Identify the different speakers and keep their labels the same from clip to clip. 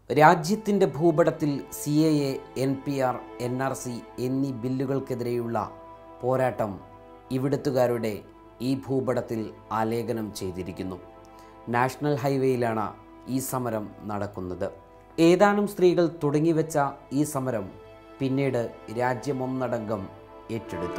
Speaker 1: രാജ്യത്തിൻ്റെ ഭൂപടത്തിൽ C A A N P R N R C എന്നീ ബില്ലുകൾക്കെതിരെയുള്ള പോരാട്ടം ഇവിടുത്തുകാരുടെ ഈ ഭൂപടത്തിൽ ആലേഖനം ചെയ്തിരിക്കുന്നു നാഷണൽ ഹൈവേയിലാണ് ഈ സമരം നടക്കുന്നത് ഏതാനും സ്ത്രീകൾ തുടങ്ങിവെച്ച ഈ സമരം പിന്നീട് രാജ്യമൊന്നടങ്കം ഏറ്റെടുത്തു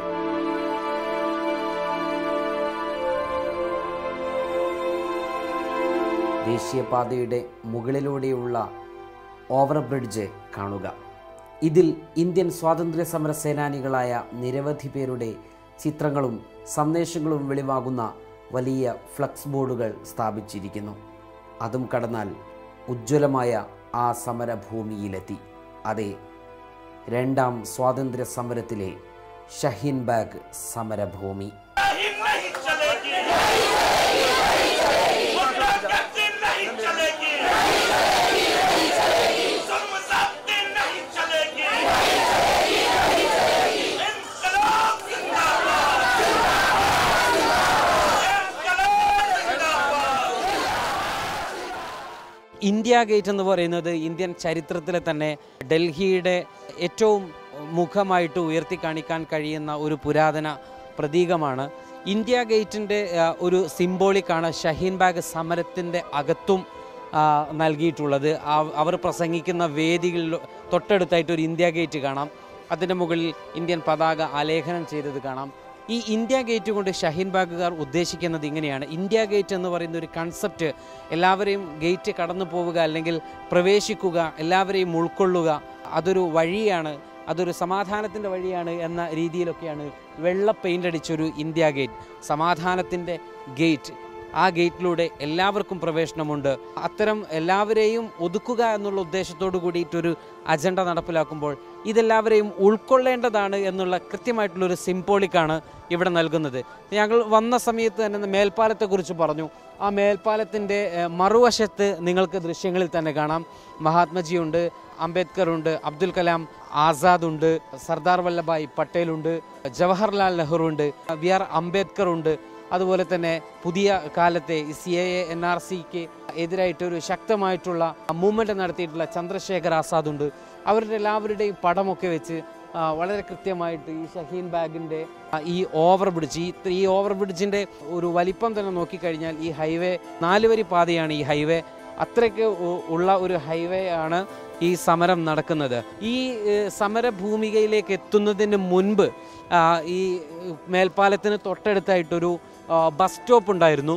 Speaker 1: ദേശീയപാതയുടെ മുകളിലൂടെയുള്ള ഓവർബ്രിഡ്ജ് കാണുക ഇതിൽ ഇന്ത്യൻ സ്വാതന്ത്ര്യ സമര സേനാനികളായ നിരവധി പേരുടെ ചിത്രങ്ങളും സന്ദേശങ്ങളും വെളിവാകുന്ന വലിയ ഫ്ലക്സ് ബോർഡുകൾ സ്ഥാപിച്ചിരിക്കുന്നു അതും കടന്നാൽ ഉജ്ജ്വലമായ ആ സമരഭൂമിയിലെത്തി അതെ രണ്ടാം സ്വാതന്ത്ര്യ സമരത്തിലെ ഷഹീൻ ബാഗ് സമരഭൂമി
Speaker 2: नहीं नहीं चलेगी मुद्रा जब्ती नहीं चलेगी जुल्म ज़्यादती नहीं चलेगी इंकलाब जिंदाबाद इंकलाब जिंदाबाद
Speaker 3: ഇന്ത്യ ഗേറ്റ് എന്ന് പറയുന്നത് ഇന്ത്യൻ ചരിത്രത്തിലെ തന്നെ ഡൽഹിയുടെ ഏറ്റവും മുഖമായിട്ട് ഉയർത്തി കാണിക്കാൻ കഴിയുന്ന ഒരു പുരാതന പ്രതീകമാണ് ഇന്ത്യ ഗേറ്റിൻ്റെ ഒരു സിംബോളിക്കാണ് ഷഹീൻ ബാഗ് സമരത്തിൻ്റെ അകത്തും ആ, നൽകിയിട്ടുള്ളത് ആ- അവർ പ്രസംഗിക്കുന്ന വേദികളിൽ തൊട്ടടുത്തായിട്ട് ഒരു ഇന്ത്യ ഗേറ്റ് കാണാം അതിൻ്റെ മുകളിൽ ഇന്ത്യൻ പതാക ആലേഖനം ചെയ്തത് കാണാം ഈ ഇന്ത്യ ഗേറ്റ് കൊണ്ട് ഷഹീൻ ബാഗുകാർ ഉദ്ദേശിക്കുന്നത് ഇങ്ങനെയാണ് ഇന്ത്യ ഗേറ്റ് എന്ന് പറയുന്ന ഒരു കൺസെപ്റ്റ് എല്ലാവരെയും ഗേറ്റ് കടന്നു പോവുക അല്ലെങ്കിൽ പ്രവേശിക്കുക എല്ലാവരെയും ഉൾക്കൊള്ളുക അതൊരു വഴിയാണ് അതൊരു സമാധാനത്തിൻ്റെ വഴിയാണ് എന്ന രീതിയിലൊക്കെയാണ് വെള്ള പെയിൻ്റ് അടിച്ചൊരു ഇന്ത്യ ഗേറ്റ് സമാധാനത്തിൻ്റെ ഗേറ്റ് ആ ഗേറ്റിലൂടെ എല്ലാവർക്കും പ്രവേശനമുണ്ട് അത്തരം എല്ലാവരെയും ഒതുക്കുക എന്നുള്ള ഉദ്ദേശത്തോടു കൂടിയിട്ടൊരു അജണ്ട നടപ്പിലാക്കുമ്പോൾ ഇതെല്ലാവരെയും ഉൾക്കൊള്ളേണ്ടതാണ് എന്നുള്ള കൃത്യമായിട്ടുള്ളൊരു സിംബോളിക്കാണ് ഇവിടെ നൽകുന്നത് ഞങ്ങൾ വന്ന സമയത്ത് തന്നെ മേൽപ്പാലത്തെക്കുറിച്ച് പറഞ്ഞു ആ മേൽപ്പാലത്തിൻ്റെ ഏഹ്, മറുവശത്ത് നിങ്ങൾക്ക് ദൃശ്യങ്ങളിൽ തന്നെ കാണാം മഹാത്മജിയുണ്ട് അംബേദ്കർ ഉണ്ട് അബ്ദുൽ കലാം ആസാദ് ഉണ്ട് സർദാർ വല്ലഭായ് പട്ടേൽ ഉണ്ട് ജവഹർലാൽ നെഹ്റു ഉണ്ട് വി ആർ അംബേദ്കർ ഉണ്ട് അതുപോലെ തന്നെ പുതിയ കാലത്തെ സി എ എൻ ആർ സിക്ക് എതിരായിട്ടൊരു ശക്തമായിട്ടുള്ള മൂവ്മെൻ്റ് നടത്തിയിട്ടുള്ള ചന്ദ്രശേഖർ ആസാദ് ഉണ്ട് അവരുടെ എല്ലാവരുടെയും പടമൊക്കെ വെച്ച് ആ, വളരെ കൃത്യമായിട്ട് ഈ ഷഹീൻ ബാഗിൻ്റെ ഈ ഓവർ ബ്രിഡ്ജ് ഈ ഈ ഓവർ ബ്രിഡ്ജിൻ്റെ ഒരു വലിപ്പം തന്നെ നോക്കിക്കഴിഞ്ഞാൽ ഈ ഹൈവേ നാലുവരി പാതയാണ് ഈ ഹൈവേ അത്രയ്ക്ക് ഉ- ഉള്ള ഒരു ഹൈവേ ആണ് ഈ സമരം നടക്കുന്നത് ഈ ഏഹ്, സമരഭൂമികയിലേക്ക് എത്തുന്നതിന് മുൻപ് ആ, ഈ ഏഹ്, മേൽപ്പാലത്തിന് തൊട്ടടുത്തായിട്ടൊരു ആ, ബസ് സ്റ്റോപ്പ് ഉണ്ടായിരുന്നു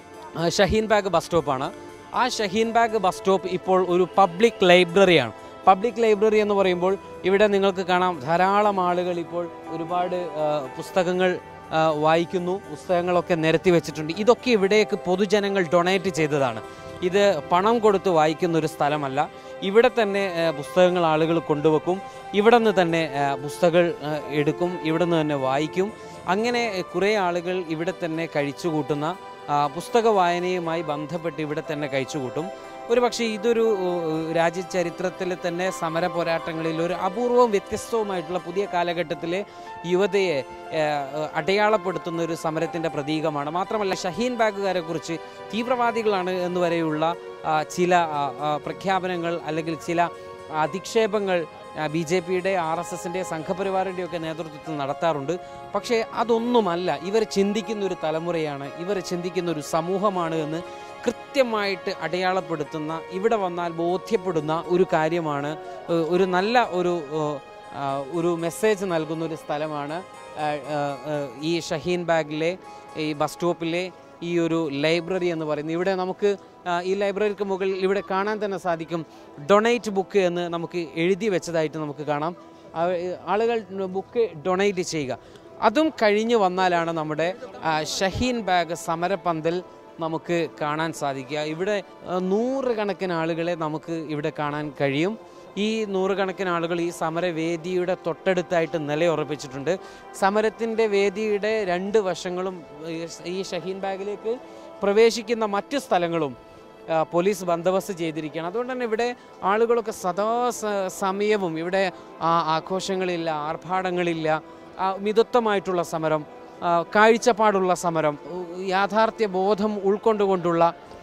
Speaker 3: ആ, ഷഹീൻ ബാഗ് ബസ് സ്റ്റോപ്പാണ് ആ ഷഹീൻ ബാഗ് ബസ് സ്റ്റോപ്പ് ഇപ്പോൾ ഒരു പബ്ലിക് ലൈബ്രറിയാണ് പബ്ലിക് ലൈബ്രറി എന്ന് പറയുമ്പോൾ ഇവിടെ നിങ്ങൾക്ക് കാണാം ധാരാളം ആളുകൾ ഇപ്പോൾ ഒരുപാട് ആ, പുസ്തകങ്ങൾ ആ, വായിക്കുന്നു പുസ്തകങ്ങളൊക്കെ നിരത്തി വെച്ചിട്ടുണ്ട് ഇതൊക്കെ ഇവിടേക്ക് പൊതുജനങ്ങൾ ഡൊണേറ്റ് ചെയ്തതാണ് ഇത് പണം കൊടുത്ത് വായിക്കുന്ന ഒരു സ്ഥലമല്ല ഇവിടെ തന്നെ ആ, പുസ്തകങ്ങൾ ആളുകൾ കൊണ്ടുവെക്കും ഇവിടെ നിന്ന് തന്നെ ആ, പുസ്തകങ്ങൾ ആ, എടുക്കും ഇവിടെ നിന്ന് തന്നെ വായിക്കും അങ്ങനെ കുറേ ആളുകൾ ഇവിടെ തന്നെ കഴിച്ചുകൂട്ടുന്ന ആ, പുസ്തക വായനയുമായി ബന്ധപ്പെട്ട് ഇവിടെ തന്നെ കഴിച്ചുകൂട്ടും ഒരു പക്ഷേ ഇതൊരു രാജ്യ ചരിത്രത്തിൽ തന്നെ സമര പോരാട്ടങ്ങളിൽ ഒരു അപൂർവവും വ്യത്യസ്തവുമായിട്ടുള്ള പുതിയ കാലഘട്ടത്തിലെ യുവതയെ ആ, അടയാളപ്പെടുത്തുന്ന ഒരു സമരത്തിൻ്റെ പ്രതീകമാണ് മാത്രമല്ല ഷഹീൻ ബാഗുകാരെ കുറിച്ച് തീവ്രവാദികളാണ് എന്ന് വരെയുള്ള ആ, ചില ആ, ആ, പ്രഖ്യാപനങ്ങൾ അല്ലെങ്കിൽ ചില അധിക്ഷേപങ്ങൾ ബി ജെ പിയുടെ ആർ എസ് എസിൻ്റെ സംഘപരിവാറിൻ്റെ ഒക്കെ നേതൃത്വത്തിൽ നടത്താറുണ്ട് പക്ഷേ അതൊന്നുമല്ല ഇവർ ചിന്തിക്കുന്ന ഒരു തലമുറയാണ് ഇവർ ചിന്തിക്കുന്ന ഒരു സമൂഹമാണ് എന്ന് കൃത്യമായിട്ട് അടയാളപ്പെടുത്തുന്ന ഇവിടെ വന്നാൽ ബോധ്യപ്പെടുന്ന ഒരു കാര്യമാണ് ഏഹ് ഒരു നല്ല ഒരു ഏഹ്, ആ, ഒരു മെസ്സേജ് നൽകുന്ന ഒരു സ്ഥലമാണ് ഏഹ്, ഏഹ്, ഏഹ്, ഈ ഷഹീൻ ബാഗിലെ ഈ ബസ് സ്റ്റോപ്പിലെ ഈ ഒരു ലൈബ്രറി എന്ന് പറയുന്നത് ഇവിടെ നമുക്ക് ആ, ഈ ലൈബ്രറിക്ക് മുകളിൽ ഇവിടെ കാണാൻ തന്നെ സാധിക്കും ഡൊണേറ്റ് ബുക്ക് എന്ന് നമുക്ക് എഴുതി വെച്ചതായിട്ട് നമുക്ക് കാണാം ആ, ആളുകൾ ബുക്ക് ഡൊണേറ്റ് ചെയ്യുക അതും കഴിഞ്ഞ് വന്നാലാണ് നമ്മുടെ ആ, ഷഹീൻ ബാഗ് സമരപന്തൽ നമുക്ക് കാണാൻ സാധിക്കുക ഇവിടെ ആ, നൂറുകണക്കിന് ആളുകളെ നമുക്ക് ഇവിടെ കാണാൻ കഴിയും ഈ നൂറുകണക്കിന് ആളുകൾ ഈ സമരവേദിയുടെ തൊട്ടടുത്തായിട്ട് നിലയുറപ്പിച്ചിട്ടുണ്ട് സമരത്തിൻ്റെ വേദിയുടെ രണ്ട് വശങ്ങളും ഈ- ഈ ഷഹീൻ ബാഗിലേക്ക് പ്രവേശിക്കുന്ന മറ്റു സ്ഥലങ്ങളും ആ, പോലീസ് ബന്ദോബസ്ത് ചെയ്തിരിക്കുകയാണ് അതുകൊണ്ട് തന്നെ ഇവിടെ ആളുകളൊക്കെ സദാ സ- സമയവും ഇവിടെ ആ, ആഘോഷങ്ങളില്ല ആർഭാടങ്ങളില്ല ആ, മിതത്വമായിട്ടുള്ള സമരം ആ, കാഴ്ചപ്പാടുള്ള സമരം ഉ- യാഥാർത്ഥ്യ ബോധം ഉൾക്കൊണ്ടുകൊണ്ടുള്ള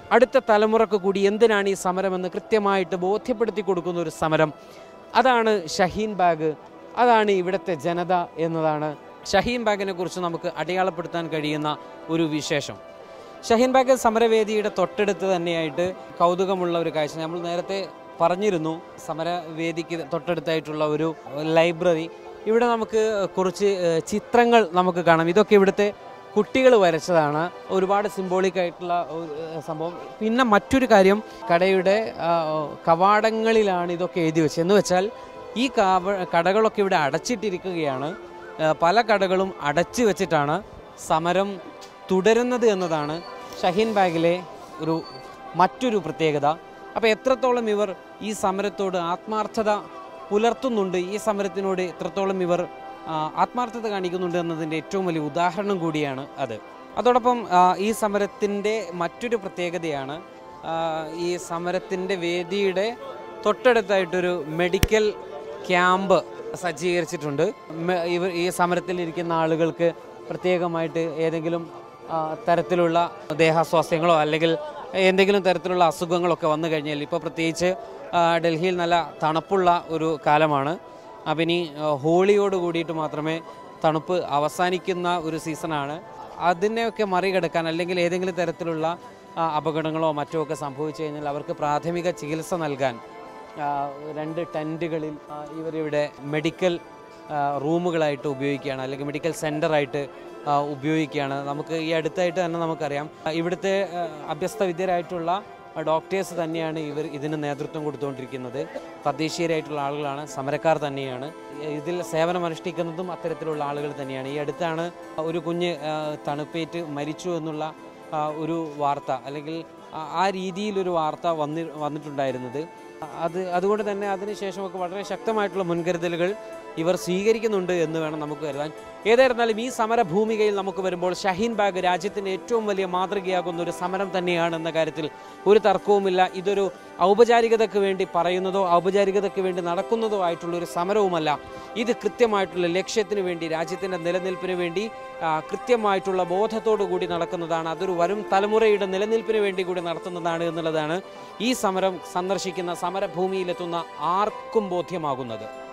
Speaker 3: അടുത്ത തലമുറക്ക് കൂടി എന്തിനാണ് ഈ സമരമെന്ന് കൃത്യമായിട്ട് ബോധ്യപ്പെടുത്തി കൊടുക്കുന്ന ഒരു സമരം അതാണ് ഷഹീൻ ബാഗ് അതാണ് ഇവിടുത്തെ ജനത എന്നതാണ് ഷഹീൻ ബാഗിനെ കുറിച്ച് നമുക്ക് അടയാളപ്പെടുത്താൻ കഴിയുന്ന ഒരു വിശേഷം ഷഹീൻ ബാഗ് സമരവേദിയുടെ തൊട്ടടുത്ത് തന്നെയായിട്ട് കൗതുകമുള്ള ഒരു കാഴ്ച നമ്മൾ നേരത്തെ പറഞ്ഞിരുന്നു സമരവേദിക്ക് തൊട്ടടുത്തായിട്ടുള്ള ഒരു ലൈബ്രറി ഇവിടെ നമുക്ക് കുറച്ച് ഏഹ്, ചിത്രങ്ങൾ നമുക്ക് കാണാം ഇതൊക്കെ ഇവിടുത്തെ കുട്ടികൾ വരച്ചതാണ് ഒരുപാട് സിംബോളിക് ആയിട്ടുള്ള ഒരു, ഏഹ്, സംഭവം പിന്നെ മറ്റൊരു കാര്യം കടയുടെ ആ, കവാടങ്ങളിലാണ് ഇതൊക്കെ എഴുതി വെച്ചത് എന്ന് വെച്ചാൽ ഈ കാവ കടകളൊക്കെ ഇവിടെ അടച്ചിട്ടിരിക്കുകയാണ് ആ, പല കടകളും അടച്ചു വെച്ചിട്ടാണ് സമരം തുടരുന്നത് എന്നതാണ് ഷഹീൻ ബാഗിലെ ഒരു മറ്റൊരു പ്രത്യേകത അപ്പോൾ എത്രത്തോളം ഇവർ ഈ സമരത്തോട് ആത്മാർത്ഥത പുലർത്തുന്നുണ്ട് ഈ സമരത്തിനോട് എത്രത്തോളം ഇവർ ആ, ആത്മാർത്ഥത കാണിക്കുന്നുണ്ട് എന്നതിൻ്റെ ഏറ്റവും വലിയ ഉദാഹരണം കൂടിയാണ് അത് അതോടൊപ്പം ആ, ഈ സമരത്തിൻ്റെ മറ്റൊരു പ്രത്യേകതയാണ് ആ, ഈ സമരത്തിൻ്റെ വേദിയുടെ തൊട്ടടുത്തായിട്ടൊരു മെഡിക്കൽ ക്യാമ്പ് സജ്ജീകരിച്ചിട്ടുണ്ട് മെ- ഇവർ ഈ സമരത്തിലിരിക്കുന്ന ആളുകൾക്ക് പ്രത്യേകമായിട്ട് ഏതെങ്കിലും ആ, തരത്തിലുള്ള ദേഹാസ്വാസ്ഥ്യങ്ങളോ അല്ലെങ്കിൽ എന്തെങ്കിലും തരത്തിലുള്ള അസുഖങ്ങളൊക്കെ വന്നു കഴിഞ്ഞാൽ ഇപ്പോൾ പ്രത്യേകിച്ച് ആ, ഡൽഹിയിൽ നല്ല തണുപ്പുള്ള ഒരു കാലമാണ് അപ്പം ഇനി ആ, ഹോളിയോട് കൂടിയിട്ട് മാത്രമേ തണുപ്പ് അവസാനിക്കുന്ന ഒരു സീസണാണ് അതിനെയൊക്കെ മറികടക്കാൻ അല്ലെങ്കിൽ ഏതെങ്കിലും തരത്തിലുള്ള ആ, അപകടങ്ങളോ മറ്റോ ഒക്കെ സംഭവിച്ചു കഴിഞ്ഞാൽ അവർക്ക് പ്രാഥമിക ചികിത്സ നൽകാൻ ആ, രണ്ട് ടെൻറ്റുകളിൽ ആ, ഇവരിവിടെ മെഡിക്കൽ ആ, റൂമുകളായിട്ട് ഉപയോഗിക്കുകയാണ് അല്ലെങ്കിൽ മെഡിക്കൽ സെൻ്ററായിട്ട് ഉപയോഗിക്കുകയാണ് നമുക്ക് ഈ അടുത്തായിട്ട് തന്നെ നമുക്കറിയാം ആ, ഇവിടുത്തെ ആ, അഭ്യസ്ത വിദ്യരായിട്ടുള്ള ഡോക്ടേഴ്സ് തന്നെയാണ് ഇവർ ഇതിന് നേതൃത്വം കൊടുത്തുകൊണ്ടിരിക്കുന്നത് തദ്ദേശീയരായിട്ടുള്ള ആളുകളാണ് സമരക്കാർ തന്നെയാണ് ഇതിൽ സേവനം അനുഷ്ഠിക്കുന്നതും അത്തരത്തിലുള്ള ആളുകൾ തന്നെയാണ് ഈ അടുത്താണ് ഒരു കുഞ്ഞ് ആ, തണുപ്പേറ്റ് മരിച്ചു എന്നുള്ള ആ, ഒരു വാർത്ത അല്ലെങ്കിൽ ആ- ആ രീതിയിലൊരു വാർത്ത വന്നി വന്നിട്ടുണ്ടായിരുന്നത് അത് അതുകൊണ്ട് തന്നെ അതിനുശേഷമൊക്കെ വളരെ ശക്തമായിട്ടുള്ള മുൻകരുതലുകൾ ഇവർ സ്വീകരിക്കുന്നുണ്ട് എന്ന് വേണം നമുക്ക് കരുതാൻ ഏതായിരുന്നാലും ഈ സമരഭൂമികയിൽ നമുക്ക് വരുമ്പോൾ ഷഹീൻ ബാഗ് രാജ്യത്തിൻ്റെ ഏറ്റവും വലിയ മാതൃകയാകുന്ന ഒരു സമരം തന്നെയാണ് എന്ന കാര്യത്തിൽ ഒരു തർക്കവുമില്ല ഇതൊരു ഔപചാരികതയ്ക്ക് വേണ്ടി പറയുന്നതോ ഔപചാരികതയ്ക്ക് വേണ്ടി നടക്കുന്നതോ ആയിട്ടുള്ള ഒരു സമരവുമല്ല ഇത് കൃത്യമായിട്ടുള്ള ലക്ഷ്യത്തിന് വേണ്ടി രാജ്യത്തിൻ്റെ നിലനിൽപ്പിന് വേണ്ടി ആ, കൃത്യമായിട്ടുള്ള ബോധത്തോടു കൂടി നടക്കുന്നതാണ് അതൊരു വരും തലമുറയുടെ നിലനിൽപ്പിന് വേണ്ടി കൂടി നടത്തുന്നതാണ് എന്നുള്ളതാണ് ഈ സമരം സന്ദർശിക്കുന്ന സമരഭൂമിയിലെത്തുന്ന ആർക്കും ബോധ്യമാകുന്നത്